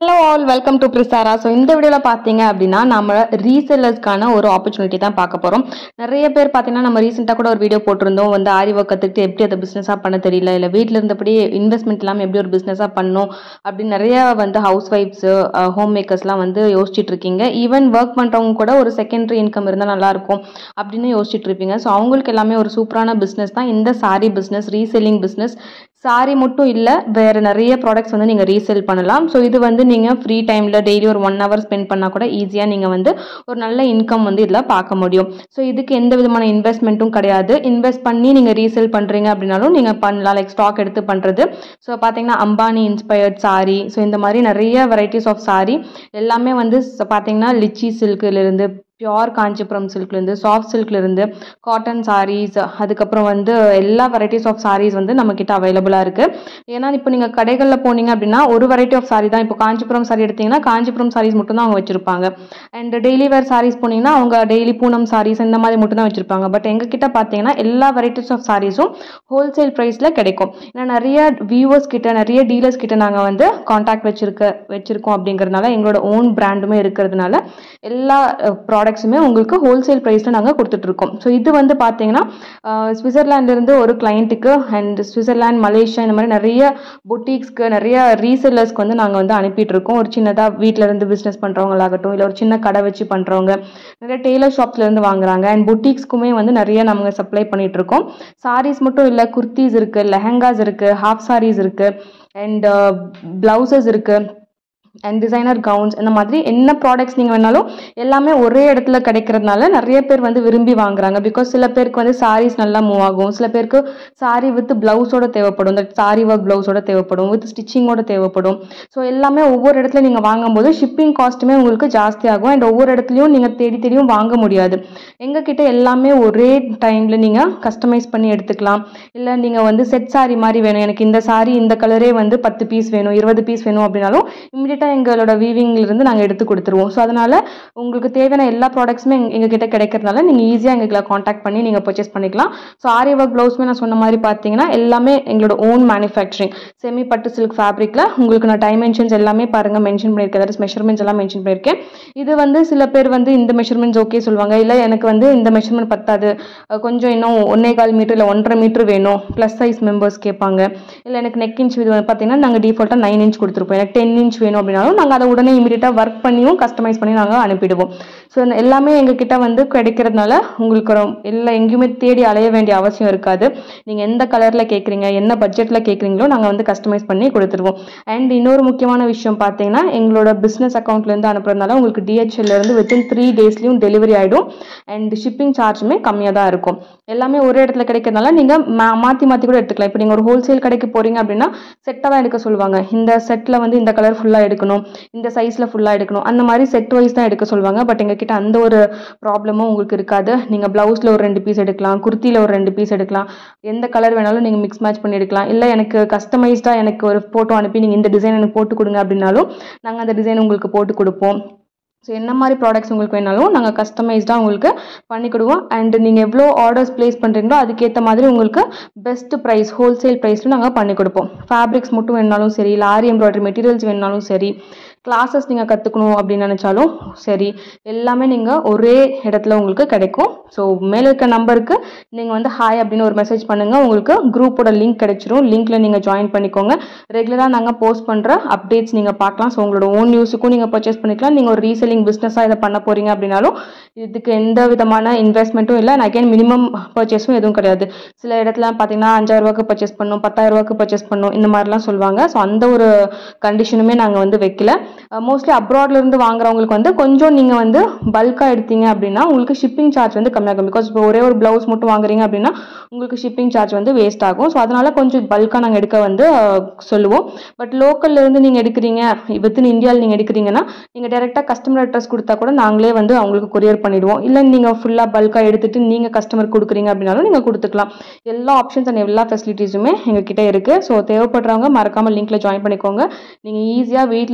hello all welcome to Prisara so இந்த வீடியோவில் பார்த்தீங்க அப்படின்னா நம்ம ரீசெல்லர்ஸ்க்கான ஒரு ஆப்பர்ச்சுனிட்டி தான் பார்க்க போகிறோம் நிறைய பேர் பார்த்தீங்கன்னா நம்ம ரீசெண்டாக கூட ஒரு வீடியோ போட்டிருந்தோம் வந்து ஆரி ஒர்க் கற்றுக்கிட்டு எப்படி அதை பிஸ்னஸாக பண்ண தெரியல இல்லை வீட்டில் இருந்தபடி இன்வெஸ்ட்மெண்ட் இல்லாமல் எப்படி ஒரு பிஸ்னஸாக பண்ணணும் அப்படின்னு நிறைய வந்து ஹவுஸ் ஒய்ஃப்ஸு ஹோம் மேக்கர்ஸ்லாம் வந்து யோசிச்சுட்டு இருக்கீங்க ஈவன் ஒர்க் பண்ணுறவங்க கூட ஒரு செகண்டரி இன்கம் இருந்தால் நல்லாயிருக்கும் அப்படின்னு யோசிச்சுட்டு இருப்பீங்க ஸோ அவங்களுக்கு எல்லாமே ஒரு சூப்பரான பிஸ்னஸ் தான் இந்த sari business reselling business sari மட்டும் இல்லை வேறு நிறைய ப்ராடக்ட்ஸ் வந்து நீங்கள் ரீசேல் பண்ணலாம் ஸோ இது வந்து நீங்கள் ஃப்ரீ டைமில் டெய்லி ஒரு ஒன் ஹவர் ஸ்பெண்ட் பண்ணால் கூட ஈஸியாக நீங்கள் வந்து ஒரு நல்ல இன்கம் வந்து இதில் பார்க்க முடியும் ஸோ இதுக்கு எந்த விதமான இன்வெஸ்ட்மெண்ட்டும் கிடையாது இன்வெஸ்ட் பண்ணி நீங்கள் ரீசேல் பண்ணுறீங்க அப்படின்னாலும் நீங்கள் பண்ணலாம் லைக் ஸ்டாக் எடுத்து பண்ணுறது ஸோ பார்த்தீங்கன்னா அம்பானி இன்ஸ்பயர்ட் சாரி ஸோ இந்த மாதிரி நிறைய வெரைட்டிஸ் ஆஃப் சாரி எல்லாமே வந்து ச- பார்த்தீங்கன்னா லிச்சி சில்க்லேருந்து பியோர் காஞ்சிபுரம் சில்க்லேருந்து சாஃப்ட் சில்க்லேருந்து காட்டன் சாரீஸ் அதுக்கப்புறம் வந்து எல்லா வெரைட்டிஸ் ஆஃப் சாரீஸ் வந்து நம்மக்கிட்ட அவைலபிளாக இருக்குது ஏன்னா இப்போ நீங்கள் கடைகளில் போனீங்க அப்படின்னா ஒரு வெரைட்டி ஆஃப் சாரி தான் இப்போ காஞ்சிபுரம் சாரி எடுத்தீங்கன்னா காஞ்சிபுரம் சாரீஸ் மட்டும் தான் அவங்க வச்சிருப்பாங்க அண்ட் டெய்லி வேர் சாரீஸ் போனீங்கன்னா அவங்க டெய்லி பூனம் சாரீஸ் இந்த மாதிரி மட்டும் தான் வச்சிருப்பாங்க பட் எங்ககிட்ட பார்த்தீங்கன்னா எல்லா வெரைட்டிஸ் ஆஃப் சாரீஸும் ஹோல்சேல் ப்ரைஸில் கிடைக்கும் ஏன்னா நிறைய வியூவர்ஸ் கிட்ட நிறைய டீலர்ஸ் கிட்ட நாங்கள் வந்து காண்டாக்ட் வச்சிருக்க வச்சிருக்கோம் அப்படிங்கிறதுனால எங்களோட ஓன் பிராண்டுமே இருக்கிறதுனால எல்லா ப்ராடக்ட்ஸுமே உங்களுக்கு ஹோல்சேல் ப்ரைஸில் நாங்கள் கொடுத்துட்ருக்கோம் ஸோ இது வந்து பார்த்தீங்கன்னா சுவிட்சர்லாண்ட்லேருந்து ஒரு கிளைண்ட்டுக்கு அண்ட் சுவிட்சர்லாண்ட் மலேசியா இந்த மாதிரி நிறைய பொட்டிக்ஸ்க்கு நிறைய ரீசெல்லர்ஸ்க்கு வந்து நாங்கள் வந்து அனுப்பிட்டு இருக்கோம் ஒரு சின்னதாக வீட்டில் இருந்து பிஸ்னஸ் பண்ணுறவங்களாகட்டும் இல்லை ஒரு சின்ன கடை வச்சு பண்ணுறவங்க நிறைய டெய்லர் ஷாப்ஸ்லேருந்து வாங்குறாங்க அண்ட் பொட்டிக்ஸ்க்குமே வந்து நிறைய நாங்கள் சப்ளை பண்ணிட்டு இருக்கோம் சாரீஸ் மட்டும் இல்லை குர்த்திஸ் இருக்குது லெஹங்காஸ் இருக்குது ஹாஃப் சாரீஸ் இருக்குது அண்ட் ப்ளவுசஸ் இருக்குது அண்ட் டிசைனர் கவுன்ஸ் இந்த மாதிரி என்ன ப்ராடக்ட்ஸ் நீங்கள் வேணாலும் எல்லாமே ஒரே இடத்துல கிடைக்கிறதுனால நிறைய பேர் வந்து விரும்பி வாங்குறாங்க பிகாஸ் சில பேருக்கு வந்து சாரீஸ் நல்லா மூவ் ஆகும் சில பேருக்கு சாரி வித் பிளவுஸோட தேவைப்படும் இந்த சாரி ஒர்க் பிளவுஸோட தேவைப்படும் வித் ஸ்டிச்சிங்கோட தேவைப்படும் ஸோ எல்லாமே ஒவ்வொரு இடத்துல நீங்கள் வாங்கும்போது ஷிப்பிங் காஸ்ட்டுமே உங்களுக்கு ஜாஸ்தியாகும் அண்ட் ஒவ்வொரு இடத்துலையும் நீங்கள் தேடி தேடியும் வாங்க முடியாது எங்ககிட்ட எல்லாமே ஒரே டைமில் நீங்கள் கஸ்டமைஸ் பண்ணி எடுத்துக்கலாம் இல்லை நீங்கள் வந்து செட் சாரி மாதிரி வேணும் எனக்கு இந்த சாரி இந்த கலரே வந்து பத்து பீஸ் வேணும் இருபது பீஸ் வேணும் அப்படின்னாலும் இம்மிடியட்டாக எங்களோட வீவிங்ல இருந்து நாங்கள் எடுத்து கொடுத்துருவோம் ஸோ அதனால் உங்களுக்கு தேவையான எல்லா ப்ராடக்ட்ஸுமே எங்க எங்ககிட்ட கிடைக்கிறதுனால நீங்கள் ஈஸியாக எங்களை காண்டாக்ட் பண்ணி நீங்கள் பர்ச்சேஸ் பண்ணிக்கலாம் ஸோ ஆரி ஒர்க் ப்ளவுஸுமே நான் சொன்ன மாதிரி பார்த்தீங்கன்னா எல்லாமே எங்களோட ஓன் மேனுஃபேக்சரிங் செமி பட்டு சில்க் ஃபேப்ரிக்கில் உங்களுக்கு நான் டைமென்ஷன்ஸ் எல்லாமே பாருங்கள் மென்ஷன் பண்ணியிருக்கேன் அதாவது மெஷர்மெண்ட்ஸ் எல்லாம் மென்ஷன் பண்ணியிருக்கேன் இது வந்து சில பேர் வந்து இந்த மெஷர்மெண்ட்ஸ் ஓகே சொல்லுவாங்க இல்லை எனக்கு வந்து இந்த மெஷர்மெண்ட் பத்தாது அஹ் கொஞ்சம் இன்னும் ஒன்னே கால் மீட்டர் இல்லை ஒன்றரை மீட்டர் வேணும் ப்ளஸ் சைஸ் மெம்பர்ஸ் கேட்பாங்க இல்லை எனக்கு நெக் இன்ச் இது வந்து பார்த்தீங்கன்னா நாங்கள் டிஃபால்ட்டாக நைன் இன்ச் கொடுத்துருப்போம் எனக்கு டென் இன்ச் வேணும் அப்படின்னாலும் நாங்கள் அதை உடனே இமீடியட்டாக ஒர்க் பண்ணியும் கஸ்டமைஸ் பண்ணி நாங்கள் அனுப்பிடுவோம் ஸோ எல்லாமே எங்ககிட்ட வந்து கிடைக்கிறதுனால உங்களுக்கு ரொ- எல்லா எங்கேயுமே தேடி அலைய வேண்டிய அவசியம் இருக்காது நீங்கள் எந்த கலரில் கேட்குறீங்க என்ன பட்ஜெட்டில் கேட்குறீங்களோ நாங்கள் வந்து கஸ்டமைஸ் பண்ணி கொடுத்துருவோம் அண்ட் இன்னொரு முக்கியமான விஷயம் பார்த்தீங்கன்னா எங்களோட பிஸ்னஸ் அக்கௌண்ட்லேருந்து அனுப்புறதுனால உங்களுக்கு DHL ல இருந்து வித்தின் த்ரீ டேஸ்லையும் டெலிவரி ஆகிடும் அண்ட் ஷிப்பிங் சார்ஜுமே கம்மியாக தான் இருக்கும் எல்லாமே ஒரே இடத்துல கிடைக்கிறதுனால நீங்கள் மா மாற்றி மாற்றி கூட எடுத்துக்கலாம் இப்போ நீங்கள் ஒரு ஹோல்சேல் கடைக்கு போகிறீங்க அப்படின்னா செட்டாக தான் எடுக்க சொல்லுவாங்க இந்த செட்டில் வந்து இந்த கலர் ஃபுல்லாக எடுக்கணும் இந்த சைஸில் ஃபுல்லாக எடுக்கணும் அந்த மாதிரி செட் வைஸ் தான் எடுக்க சொல்லுவாங்க பட் எங்ககிட்ட அந்த ஒரு ப்ராப்ளமும் உங்களுக்கு இருக்காது நீங்கள் ப்ளவுஸில் ஒரு ரெண்டு பீஸ் எடுக்கலாம் குர்த்தியில் ஒரு ரெண்டு பீஸ் எடுக்கலாம் எந்த கலர் வேணாலும் நீங்கள் மிக்ஸ் மேட்ச் பண்ணி எடுக்கலாம் இல்லை எனக்கு கஸ்டமைஸ்டாக எனக்கு ஒரு ஃபோட்டோ அனுப்பி நீங்கள் இந்த டிசைன் எனக்கு போட்டு கொடுங்க அப்படின்னாலும் நாங்கள் அந்த டிசைன் உங்களுக்கு போட்டு கொடுப்போம் ஸோ என்ன மாதிரி ப்ராடக்ட்ஸ் உங்களுக்கு வேணாலும் நாங்கள் கஸ்டமைஸ்டாக உங்களுக்கு பண்ணி கொடுவோம் அண்ட் நீங்கள் எவ்வளோ ஆர்டர்ஸ் ப்ளேஸ் பண்ணுறீங்களோ அதுக்கேற்ற மாதிரி உங்களுக்கு பெஸ்ட் ப்ரைஸ் ஹோல்சேல் ப்ரைஸில் நாங்கள் பண்ணி கொடுப்போம் ஃபேப்ரிக்ஸ் மட்டும் வேணாலும் சரி இல்லை ஆரி எம்ப்ராய்டரி மெட்டீரியல்ஸ் வேணாலும் சரி கிளாஸஸ் நீங்கள் கற்றுக்கணும் அப்படின்னு நினச்சாலும் சரி எல்லாமே நீங்கள் ஒரே இடத்துல உங்களுக்கு கிடைக்கும் ஸோ மேலே இருக்க நம்பருக்கு நீங்கள் வந்து ஹாய் அப்படின்னு ஒரு மெசேஜ் பண்ணுங்கள் உங்களுக்கு குரூப்போட லிங்க் கிடைச்சிரும் லிங்க்ல நீங்கள் ஜாயின் பண்ணிக்கோங்க ரெகுலராக நாங்கள் போஸ்ட் பண்ணுற அப்டேட்ஸ் நீங்கள் பார்க்கலாம் ஸோ உங்களோட ஓன் நியூஸுக்கும் நீங்கள் பர்ச்சேஸ் பண்ணிக்கலாம் நீங்கள் ஒரு ரீசெல்லிங் பிஸ்னஸாக இதை பண்ண போகிறீங்க அப்படின்னாலும் இதுக்கு எந்த விதமான இன்வெஸ்ட்மெண்ட்டும் இல்லை அண்ட் அகைன் மினிமம் பர்ச்சேஸும் எதுவும் கிடையாது சில இடத்துல பார்த்தீங்கன்னா அஞ்சாயிரம் ரூபாய்க்கு பர்ச்சேஸ் பண்ணும் பத்தாயிரம் ரூபாய்க்கு பர்ச்சேஸ் பண்ணும் இந்த மாதிரிலாம் சொல்லுவாங்க ஸோ அந்த ஒரு கண்டிஷனுமே நாங்கள் வந்து வைக்கல மோஸ்ட்லி அப்ராட்ல இருந்து வாங்குறவங்களுக்கு வந்து கொஞ்சம் நீங்கள் வந்து பல்காக எடுத்தீங்க அப்படின்னா உங்களுக்கு ஷிப்பிங் சார்ஜ் வந்து கம்மியாகும் பிகாஸ் இப்போ ஒரே ஒரு ப்ளவுஸ் மட்டும் வாங்குறீங்க அப்படின்னா உங்களுக்கு ஷிப்பிங் சார்ஜ் வந்து வேஸ்ட் ஆகும் ஸோ அதனால கொஞ்சம் பல்காக நாங்கள் எடுக்க வந்து அஹ், சொல்லுவோம் பட் லோக்கல்ல இருந்து நீங்கள் எடுக்கிறீங்க வித்தின் இந்தியாவில் நீங்கள் எடுக்கிறீங்கன்னா நீங்கள் டேரெக்டாக கஸ்டமர் அட்ரஸ் கொடுத்தா கூட நாங்களே வந்து அவங்களுக்கு கொரியர் பண்ணிடுவோம் இல்லை நீங்கள் ஃபுல்லாக பல்காக எடுத்துட்டு நீங்கள் கஸ்டமர் கொடுக்குறீங்க அப்படின்னாலும் நீங்கள் கொடுத்துக்கலாம் எல்லா ஆப்ஷன்ஸ் அண்ட் எல்லா ஃபெசிலிட்டிஸுமே எங்ககிட்ட இருக்குது ஸோ தேவைப்படுறவங்க மறக்காமல் லிங்க்ல ஜாயின் பண்ணிக்கோங்க நீங்கள் ஈஸியாக வீட்டில் இருந்தபடி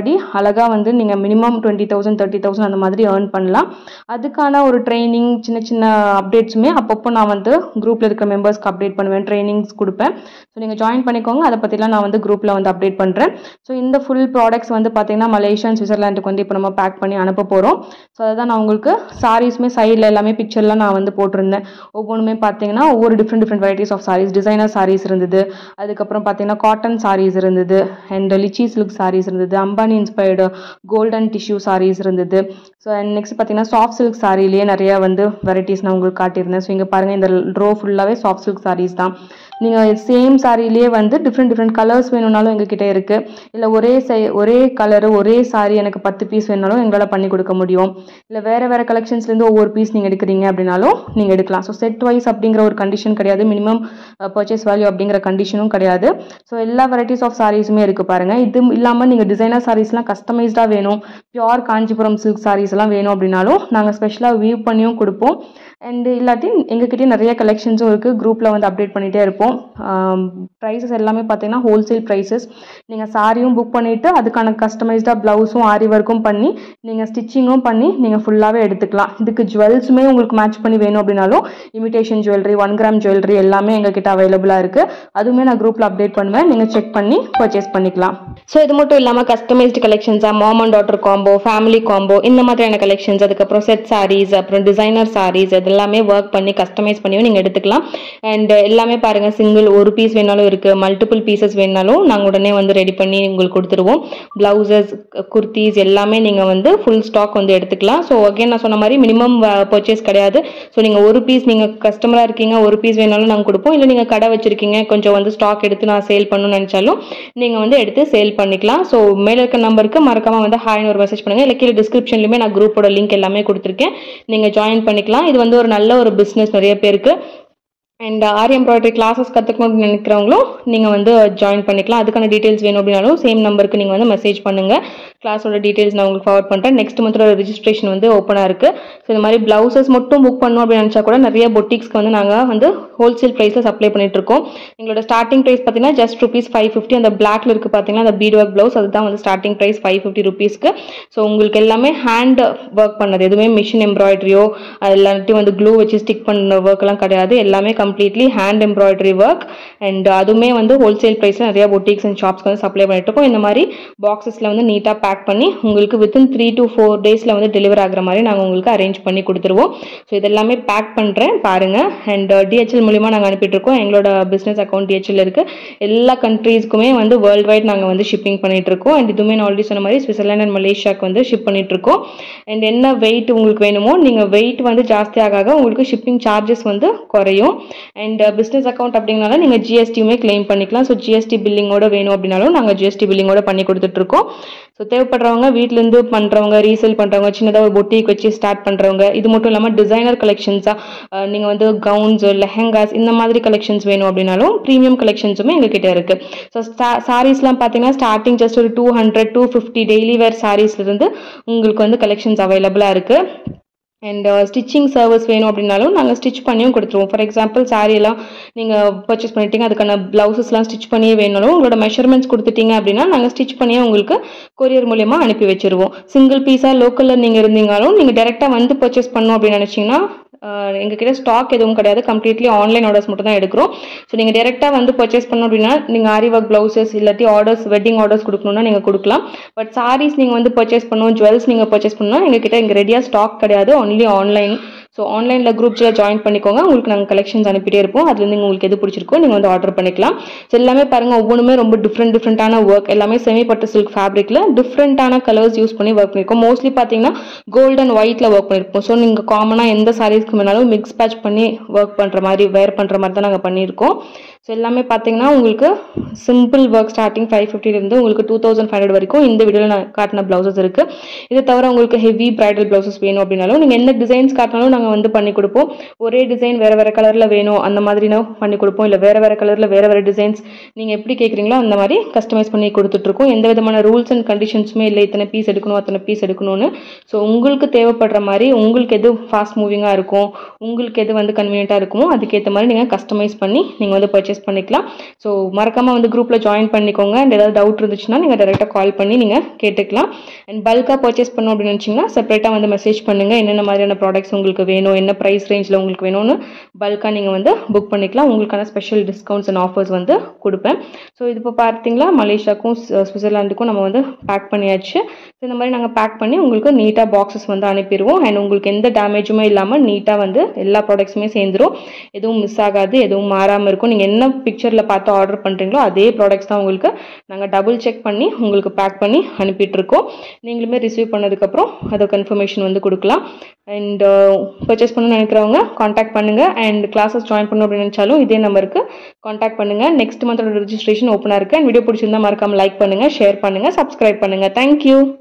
பண்ணி அழகாக வந்து நீங்கள் minimum twenty thousand thirty thousand அந்த மாதிரி ஏர்ன் பண்ணலாம் அதுக்கான ஒரு ட்ரைனிங் சின்ன சின்ன அப்டேட்ஸுமே அப்பப்போ நான் வந்து குரூப்பில் இருக்கிற மெம்பர்ஸ்க்கு அப்டேட் பண்ணுவேன் ட்ரைனிங்ஸ் கொடுப்பேன் ஸோ நீங்கள் ஜாயின் பண்ணிக்கோங்க அதை பற்றிலாம் நான் வந்து குரூப்பில் வந்து அப்டேட் பண்ணுறேன் ஸோ இந்த ஃபுல் ப்ராடக்ட்ஸ் வந்து பார்த்தீங்கன்னா மலேசியா அண்ட் சுவிட்சர்லாண்டுக்கு வந்து இப்போ நம்ம பேக் பண்ணி அனுப்ப போகிறோம் ஸோ அதை தான் நான் உங்களுக்கு சாரீஸுமே சைடில் எல்லாமே பிக்சர்லாம் நான் வந்து போட்டிருந்தேன் ஒவ்வொன்றுமே பார்த்தீங்கன்னா ஒவ்வொரு different different varieties of saris designer saris இருந்தது அதுக்கப்புறம் பார்த்தீங்கன்னா காட்டன் சாரீஸ் இருந்தது அண்ட் லிச்சி சில்க் சாரீஸ் இருந்தது Ambani inspired golden tissue saris இருந்தது ஸோ அண்ட் நெக்ஸ்ட் பார்த்தீங்கன்னா சாஃப்ட் சில்க் சாரிலேயே நிறையா வந்து வெரைட்டிஸ் நான் உங்களுக்கு காட்டியிருந்தேன் ஸோ இங்கே பாருங்கள் இந்த ரோ ஃபுல்லாகவே சாஃப்ட் சில்க் சாரீஸ் தான் நீங்கள் சேம் சாரிலேயே வந்து டிஃப்ரெண்ட் டிஃப்ரெண்ட் கலர்ஸ் வேணும்னாலும் எங்ககிட்ட இருக்குது இல்லை ஒரே சை ஒரே கலரு ஒரே சாரி எனக்கு பத்து பீஸ் வேணுனாலும் எங்களால் பண்ணி கொடுக்க முடியும் இல்லை வேறு வேறு கலெக்ஷன்ஸ்லேருந்து ஒவ்வொரு பீஸ் நீங்கள் எடுக்கிறீங்க அப்படின்னாலும் நீங்கள் எடுக்கலாம் ஸோ செட் வைஸ் அப்படிங்கிற ஒரு கண்டிஷன் கிடையாது மினிமம் பர்ச்சேஸ் வேல்யூ அப்படிங்கிற கண்டிஷனும் கிடையாது ஸோ எல்லா வெரைட்டிஸ் ஆஃப் சாரீஸுமே இருக்குது பாருங்கள் இது இல்லாமல் நீங்கள் டிசைனர் சாரீஸ்லாம் கஸ்டமைஸ்டாக வேணும் பியூர் காஞ்சிபுரம் சில்க் சாரீஸ் எல்லாம் வேணும் அப்படின்னாலும் நாங்கள் ஸ்பெஷலாக வியூ பண்ணியும் கொடுப்போம் அண்டு இல்லாட்டி எங்ககிட்டயே நிறைய கலெக்ஷன்ஸும் இருக்குது குரூப்பில் வந்து அப்டேட் பண்ணிகிட்டே இருப்போம் ப்ரைஸஸ் எல்லாமே பார்த்தீங்கன்னா ஹோல்சேல் ப்ரைஸஸ் நீங்கள் சாரியும் புக் பண்ணிவிட்டு அதுக்கான கஸ்டமைஸ்டாக ப்ளவுஸும் ஆரி ஒர்க்கும் பண்ணி நீங்கள் ஸ்டிச்சிங்கும் பண்ணி நீங்கள் ஃபுல்லாகவே எடுத்துக்கலாம் இதுக்கு ஜுவல்ஸுமே உங்களுக்கு மேட்ச் பண்ணி வேணும் அப்படின்னாலும் imitation jewellery one gram jewellery எல்லாமே எங்ககிட்ட அவைலபிளாக இருக்குது அதுவுமே நான் குரூப்பில் அப்டேட் பண்ணுவேன் நீங்கள் செக் பண்ணி பர்ச்சேஸ் பண்ணிக்கலாம் ஸோ இது மட்டும் இல்லாமல் கஸ்டமைஸ்டு கலெக்ஷன்ஸாக mom and daughter combo family combo இந்த மாதிரியான கலெக்ஷன்ஸ் அதுக்கப்புறம் செட் சாரீஸ் அப்புறம் டிசைனர் சாரீஸ் இது எல்லாமே ஒர்க் பண்ணி கஸ்டமைஸ் பண்ணியும் நீங்கள் எடுத்துக்கலாம் அண்ட் எல்லாமே பாருங்கள் சிங்கிள் ஒரு பீஸ் வேணாலும் இருக்குது மல்டிபிள் பீசஸ் வேணாலும் நாங்கள் உடனே வந்து ரெடி பண்ணி உங்களுக்கு கொடுத்துருவோம் ப்ளவுசஸ் குர்த்திஸ் எல்லாமே நீங்கள் வந்து ஃபுல் ஸ்டாக் வந்து எடுத்துக்கலாம் ஸோ அகைன் நான் சொன்ன மாதிரி மினிமம் பர்ச்சேஸ் கிடையாது ஸோ நீங்கள் ஒரு பீஸ் நீங்கள் கஸ்டமராக இருக்கீங்க ஒரு பீஸ் வேணாலும் நாங்கள் கொடுப்போம் இல்லை நீங்கள் கடை வச்சுருக்கீங்க கொஞ்சம் வந்து ஸ்டாக் எடுத்து நான் சேல் பண்ணணும்னு நினச்சாலும் நீங்கள் வந்து எடுத்து சேல் பண்ணிக்கலாம் ஸோ மேலே இருக்க நம்பருக்கு மறக்காமல் வந்து ஹாய்னு ஒரு மெசேஜ் பண்ணுங்கள் இல்லை கீழே டிஸ்கிரிப்ஷன்லையுமே நான் குரூப்போட லிங்க் எல்லாமே கொடுத்துருக்கேன் நீங்கள் ஜாயின் பண்ணிக்கலாம் இது வந்து ஒரு நல்ல ஒரு பிஸ்னஸ் நிறைய பேருக்கு அண்ட் ஆரி எம்ப்ராய்டரி கிளாஸஸ் கற்றுக்கணும் அப்படின்னு நினைக்கிறவங்களும் நீங்கள் வந்து ஜாயின் பண்ணிக்கலாம் அதுக்கான டீட்டெயில்ஸ் வேணும் அப்படின்னாலும் சேம் நம்பருக்கு நீங்கள் வந்து மெசேஜ் பண்ணுங்கள் கிளாஸோட டீட்டெயில்ஸ் நான் உங்களுக்கு ஃபார்வர்ட் பண்ணுறேன் நெக்ஸ்ட் மந்தோட ரெஜிஸ்ட்ரேஷன் வந்து ஓப்பனாக இருக்குது ஸோ இந்த மாதிரி ப்ளவுசஸ் மட்டும் புக் பண்ணணும் அப்படின்னு நினச்சா கூட நிறைய பொட்டிக்ஸ்க்கு வந்து நாங்கள் வந்து ஹோல்சேல் ப்ரைஸில் சப்ளை பண்ணிட்டுருக்கோம் எங்களோட ஸ்டார்டிங் ப்ரைஸ் பார்த்தீங்கன்னா ஜஸ்ட் ருபீஸ் ஃபைவ் ஃபிஃப்டி அந்த பிளாக்ல இருக்குது பார்த்தீங்கன்னா அந்த பீட் ஒர்க் ப்ளவுஸ் அதுதான் வந்து ஸ்டார்டிங் ப்ரைஸ் ஃபைவ் ஃபிஃப்டி ருபீஸ்க்கு ஸோ உங்களுக்கு எல்லாமே ஹேண்ட் ஒர்க் பண்ணது எதுவுமே மிஷின் எம்ப்ராய்டரியோ எல்லாத்தையும் வந்து க்ளூ வச்சு ஸ்டிக் பண்ண ஒர்க்லாம் கிடையாது எல்லாமே completely hand embroidery work and அதுவுமே வந்து ஹோல்சேல் ப்ரைஸில் நிறைய பொட்டிக்ஸ் அண்ட் ஷாப்ஸ்க்கு வந்து சப்ளை பண்ணிட்டு இருக்கோம் இந்த மாதிரி பாக்ஸஸில் வந்து நீட்டாக பேக் பண்ணி உங்களுக்கு வித்தின் த்ரீ டு ஃபோர் டேஸில் வந்து டெலிவர் ஆகிற மாதிரி நாங்கள் உங்களுக்கு அரேஞ்ச் பண்ணி கொடுத்துருவோம் ஸோ இதெல்லாமே பேக் பண்ணுறேன் பாருங்கள் அண்ட் டிஹெச்எல் மூலிமா நாங்கள் அனுப்பிட்டுருக்கோம் எங்களோட பிஸ்னஸ் அக்கௌண்ட் டிஹெச்எல் இருக்குது எல்லா கண்ட்ரீஸ்க்குமே வந்து வேர்ல்டு வைட் நாங்கள் வந்து ஷிப்பிங் பண்ணிட்டு இருக்கோம் அண்ட் இதுவுமே நான் ஆல்ரெடி சொன்ன மாதிரி சுவிட்சர்லாண்ட் அண்ட் மலேசியாவுக்கு வந்து ஷிப் பண்ணிட்டு இருக்கோம் அண்ட் என்ன வெயிட் உங்களுக்கு வேணுமோ நீங்கள் வெயிட் வந்து ஜாஸ்தியாக ஆக உங்களுக்கு ஷிப்பிங் சார்ஜஸ் வந்து குறையும் அண்ட் பிஸ்னஸ் அக்கௌண்ட் அப்படிங்கனால நீங்கள் ஜிஎஸ்டியுமே கிளைம் பண்ணிக்கலாம் ஸோ ஜிஎஸ்டி பில்லிங்கோட வேணும் அப்படின்னாலும் நாங்கள் ஜிஎஸ்டி பில்லிங்கோட பண்ணி கொடுத்துட்ருக்கோம் ஸோ தேவைப்படுறவங்க வீட்டிலேருந்து பண்ணுறவங்க ரீசேல் பண்ணுறவங்க சின்னதாக ஒரு பொட்டிக் வச்சு ஸ்டார்ட் பண்ணுறவங்க இது மட்டும் இல்லாமல் டிசைனர் கலெக்ஷன்ஸாக நீங்கள் வந்து கவுன்ஸ் லெஹங்காஸ் இந்த மாதிரி கலெக்ஷன்ஸ் வேணும் அப்படின்னாலும் ப்ரீமியம் கலெக்ஷன்ஸுமே எங்ககிட்ட இருக்குது ஸோ சாரீஸ்லாம் பார்த்தீங்கன்னா ஸ்டார்டிங் ஜஸ்ட் ஒரு two hundred two fifty daily wear சாரீஸ்லேருந்து உங்களுக்கு வந்து கலெக்ஷன்ஸ் அவைலபிளாக இருக்குது அண்ட் ஸ்டிச்சிங் சர்வீஸ் வேணும் அப்படின்னாலும் நாங்கள் ஸ்டிச் பண்ணியும் கொடுத்துருவோம் ஃபார் எக்ஸாம்பிள் சாரியெல்லாம் நீங்கள் பர்ச்சேஸ் பண்ணிட்டீங்க அதுக்கான ப்ளவுசஸ்லாம் ஸ்டிச் பண்ணியே வேணாலும் உங்களோட மெஷர்மெண்ட்ஸ் கொடுத்துட்டீங்க அப்படின்னா நாங்கள் ஸ்டிச் பண்ணியே உங்களுக்கு கொரியர் மூலயமா அனுப்பி வச்சிருவோம் சிங்கிள் பீஸாக லோக்கலில் நீங்கள் இருந்தீங்களும் நீங்கள் டேரெக்டாக வந்து பர்ச்சேஸ் பண்ணணும் அப்படின்னு நினச்சிங்கன்னா எங்ககிட்ட ஸ்டாக் எதுவும் கிடையாது கம்ப்ளீட்லி ஆன்லைன் ஆர்டர்ஸ் மட்டும் தான் எடுக்கிறோம் ஸோ நீங்கள் டேரெக்டாக வந்து பர்ச்சேஸ் பண்ணணும் அப்படின்னா நீங்கள் ஆரி ஒர்க் ப்ளவுசஸ் இல்லாட்டி ஆர்டர்ஸ் வெட்டிங் ஆர்டர்ஸ் கொடுக்கணும்னா நீங்கள் கொடுக்கலாம் பட் சாரீஸ் நீங்கள் வந்து பர்ச்சேஸ் பண்ணணும் ஜுவல்ஸ் நீங்கள் பர்ச்சேஸ் பண்ணணும் எங்ககிட்ட இங்கே ரெடியாக ஸ்டாக் கிடையாது ஒன்லி ஆன்லைன் ஸோ ஆன்லைனில் குரூப்ஸில் ஜாயின் பண்ணிக்கோங்க உங்களுக்கு நாங்கள் கலெக்ஷன்ஸ் அனுப்பிட்டே இருப்போம் அதுலேருந்து உங்களுக்கு எது பிடிச்சிருக்கோ நீங்கள் வந்து ஆர்டர் பண்ணிக்கலாம் ஸோ எல்லாமே பாருங்கள் ஒவ்வொன்றுமே ரொம்ப டிஃப்ரெண்ட் டிஃப்ரெண்ட்டான ஒர்க் எல்லாமே செமி பட்டு சில்க் ஃபேப்ரிக்கில் டிஃப்ரெண்ட்டான கலர்ஸ் யூஸ் பண்ணி ஒர்க் பண்ணியிருக்கோம் மோஸ்ட்லி பார்த்தீங்கன்னா கோல்ட் அண்ட் ஒயிட்டில் ஒர்க் பண்ணியிருப்போம் ஸோ நீங்கள் காமனாக எந்த சாரீஸ்க்கு வேணாலும் மிக்ஸ் பேட்ச் பண்ணி ஒர்க் பண்ணுற மாதிரி வேர் பண்ணுற மாதிரி தான் நாங்கள் பண்ணியிருக்கோம் ஸோ எல்லாமே பார்த்தீங்கன்னா உங்களுக்கு சிம்பிள் ஒர்க் ஸ்டார்டிங் ஃபைவ் ஃபிஃப்டிலேருந்து உங்களுக்கு டூ தௌசண்ட் ஃபைவ் ஹண்ட்ரட் வரைக்கும் இந்த வீடியோவில் நான் காட்டின ப்ளவுசஸ் இருக்குது இது தவிர உங்களுக்கு ஹெவி பிரைடல் ப்ளவுசஸ் வேணும் அப்படின்னாலும் நீங்கள் என்ன டிசைன்ஸ் காட்டினாலும் நாங்கள் வந்து பண்ணி கொடுப்போம் ஒரே டிசைன் வேறு வேறு கலரில் வேணும் அந்த மாதிரினா பண்ணி கொடுப்போம் இல்லை வேறு வேறு கலரில் வேறு வேறு டிசைன்ஸ் நீங்கள் எப்படி கேட்குறீங்களோ அந்த மாதிரி கஸ்டமைஸ் பண்ணி கொடுத்துட்ருக்கோம் எந்த விதமான ரூல்ஸ் அண்ட் கண்டிஷன்ஸுமே இல்லை இத்தனை பீஸ் எடுக்கணும் அத்தனை பீஸ் எடுக்கணும்னு ஸோ உங்களுக்கு தேவைப்படுற மாதிரி உங்களுக்கு எது ஃபாஸ்ட் மூவிங்காக இருக்கும் உங்களுக்கு எது வந்து கன்வீனியண்ட்டாக இருக்குமோ அதுக்கேற்ற மாதிரி நீங்கள் கஸ்டமைஸ் பண்ணி நீங்கள் வந்து பர்ச்சேஸ் பண்ணிக்கலாம் ஸோ மறக்காமல் வந்து குரூப்பில் ஜாயின் பண்ணிக்கோங்க அண்ட் ஏதாவது டவுட் இருந்துச்சுன்னா நீங்கள் டேரெக்டாக கால் பண்ணி நீங்கள் கேட்டுக்கலாம் அண்ட் பல்காக பர்ச்சேஸ் பண்ணணும் அப்படின்னு நினச்சிங்கன்னா செப்பரேட்டாக வந்து மெசேஜ் பண்ணுங்கள் என்னென்ன மாதிரியான ப்ராடக்ட்ஸ் உங்களுக்கு வேணும் என்ன ப்ரைஸ் ரேஞ்சில் உங்களுக்கு வேணும்னு பல்காக நீங்கள் வந்து புக் பண்ணிக்கலாம் உங்களுக்கான ஸ்பெஷல் டிஸ்கவுண்ட்ஸ் அண்ட் ஆஃபர்ஸ் வந்து கொடுப்பேன் ஸோ இது இப்போ பார்த்தீங்களா மலேசியாவுக்கும் ஸ்வி- சுவிட்சர்லாந்துக்கும் நம்ம வந்து பேக் பண்ணியாச்சு ஸோ இந்த மாதிரி நாங்கள் பேக் பண்ணி உங்களுக்கு நீட்டாக பாக்ஸஸ் வந்து அனுப்பிடுவோம் அண்ட் உங்களுக்கு எந்த டேமேஜுமே இல்லாமல் நீட்டாக வந்து எல்லா ப்ராடக்ட்ஸுமே சேர்ந்துரும் எதுவும் மிஸ் ஆகாது எதுவும் மாறாமல் இருக்கும் நீங்கள் என்ன பிக்சரில் பார்த்து ஆர்டர் பண்ணுறீங்களோ அதே ப்ராடக்ட்ஸ் தான் உங்களுக்கு நாங்கள் டபுள் செக் பண்ணி உங்களுக்கு பேக் பண்ணி அனுப்பிட்டுருக்கோம் நீங்களுமே ரிசீவ் பண்ணதுக்கப்புறம் அதை கன்ஃபர்மேஷன் வந்து கொடுக்கலாம் அண்ட் பர்ச்சேஸ் பண்ணணும்னு நினைக்கிறவங்க காண்டாக்ட் பண்ணுங்கள் அண்ட் கிளாஸஸ் ஜாயின் பண்ணணும் அப்படின்னு நினச்சாலும் இதே நம்பருக்கு காண்டாக்ட் பண்ணுங்கள் நெக்ஸ்ட் மந்தோட ரெஜிஸ்ட்ரேஷன் ஓப்பனாக இருக்குது அண்ட் வீடியோ பிடிச்சிருந்தா மறக்காமல் லைக் பண்ணுங்கள் ஷேர் பண்ணுங்கள் சப்ஸ்கிரைப் பண்ணுங்கள் தேங்க்யூ